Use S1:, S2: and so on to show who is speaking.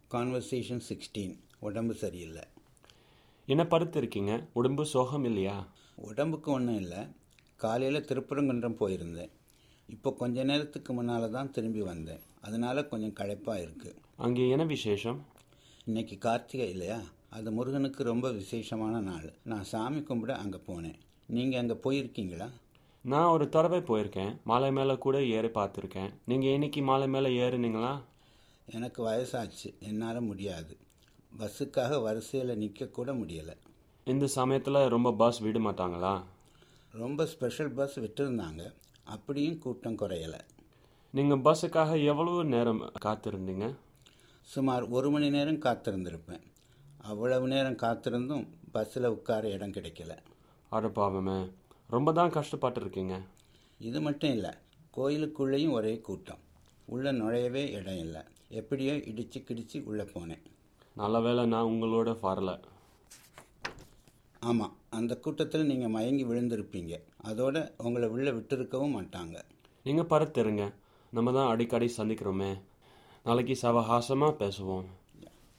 S1: conversation sixteen உடம்பு சரியில்லை
S2: என்ன படுத்து இருக்கீங்க உடம்பு சோகம் இல்லையா
S1: உடம்புக்கு ஒன்றும் இல்லை காலையில் திருப்பரங்குன்றம் போயிருந்தேன் இப்போ கொஞ்ச நேரத்துக்கு முன்னால் தான் திரும்பி வந்தேன் அதனால கொஞ்சம் களைப்பாக இருக்குது
S2: அங்கே என்ன விசேஷம்
S1: இன்னைக்கு கார்த்திகை இல்லையா அது முருகனுக்கு ரொம்ப விசேஷமான நாள் நான் சாமி கும்பிட அங்கே போனேன் நீங்கள் அங்கே போயிருக்கீங்களா
S2: நான் ஒரு தடவை போயிருக்கேன் மலை மேலே கூட ஏறி பார்த்துருக்கேன் நீங்கள் இன்னைக்கு மலை மேலே ஏறுனீங்களா
S1: எனக்கு வயசாச்சு என்னால் முடியாது பஸ்ஸுக்காக வரிசையில் நிற்கக்கூட முடியலை
S2: இந்த சமயத்தில் ரொம்ப பஸ் விட மாட்டாங்களா
S1: ரொம்ப ஸ்பெஷல் பஸ் விட்டுருந்தாங்க அப்படியும் கூட்டம் குறையலை
S2: நீங்கள் பஸ்ஸுக்காக எவ்வளவு நேரம் காத்திருந்தீங்க
S1: சுமார் ஒரு மணி நேரம் காத்திருந்திருப்பேன் அவ்வளவு நேரம் காத்திருந்தும் பஸ்ஸில் உட்கார இடம் கிடைக்கல
S2: அடப்பாவமே ரொம்ப தான் கஷ்டப்பட்டுருக்கீங்க
S1: இது மட்டும் இல்லை கோயிலுக்குள்ளேயும் ஒரே கூட்டம் உள்ளே நுழையவே இடம் இல்லை எப்படியோ இடிச்சு கிடிச்சு உள்ளே போனேன்
S2: நல்ல வேளை நான் உங்களோட வரல
S1: ஆமாம் அந்த கூட்டத்தில் நீங்கள் மயங்கி விழுந்திருப்பீங்க அதோட உங்களை உள்ளே விட்டிருக்கவும் மாட்டாங்க
S2: நீங்கள் படுத்துருங்க நம்ம தான் அடிக்கடி சந்திக்கிறோமே நாளைக்கு சவகாசமாக பேசுவோம்